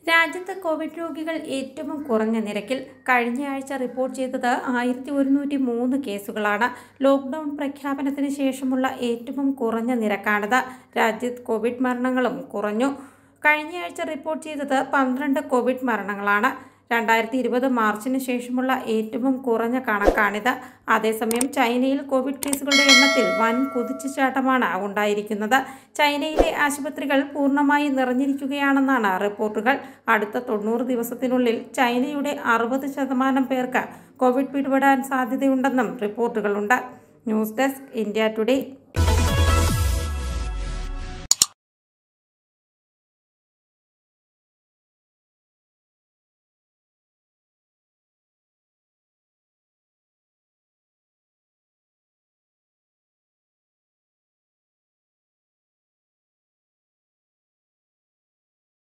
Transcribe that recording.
രാജ്യത്ത് കോവിഡ് രോഗികൾ ഏറ്റവും കുറഞ്ഞ നിരക്കിൽ കഴിഞ്ഞയാഴ്ച റിപ്പോർട്ട് ചെയ്തത് ആയിരത്തി ഒരുന്നൂറ്റി മൂന്ന് കേസുകളാണ് ലോക്ക്ഡൌൺ പ്രഖ്യാപനത്തിന് ശേഷമുള്ള ഏറ്റവും കുറഞ്ഞ നിരക്കാണിത് രാജ്യത്ത് കോവിഡ് മരണങ്ങളും കുറഞ്ഞു കഴിഞ്ഞയാഴ്ച റിപ്പോർട്ട് ചെയ്തത് പന്ത്രണ്ട് കോവിഡ് മരണങ്ങളാണ് രണ്ടായിരത്തി ഇരുപത് മാർച്ചിന് ശേഷമുള്ള ഏറ്റവും കുറഞ്ഞ കണക്കാണിത് അതേസമയം ചൈനയിൽ കോവിഡ് കേസുകളുടെ എണ്ണത്തിൽ വൻ കുതിച്ചുചാട്ടമാണ് ഉണ്ടായിരിക്കുന്നത് ചൈനയിലെ ആശുപത്രികൾ പൂർണ്ണമായി നിറഞ്ഞിരിക്കുകയാണെന്നാണ് റിപ്പോർട്ടുകൾ അടുത്ത തൊണ്ണൂറ് ദിവസത്തിനുള്ളിൽ ചൈനയുടെ അറുപത് ശതമാനം പേർക്ക് കോവിഡ് പിടിപെടാൻ സാധ്യതയുണ്ടെന്നും റിപ്പോർട്ടുകളുണ്ട് ന്യൂസ് ഡെസ്ക് ഇന്ത്യ ടുഡേ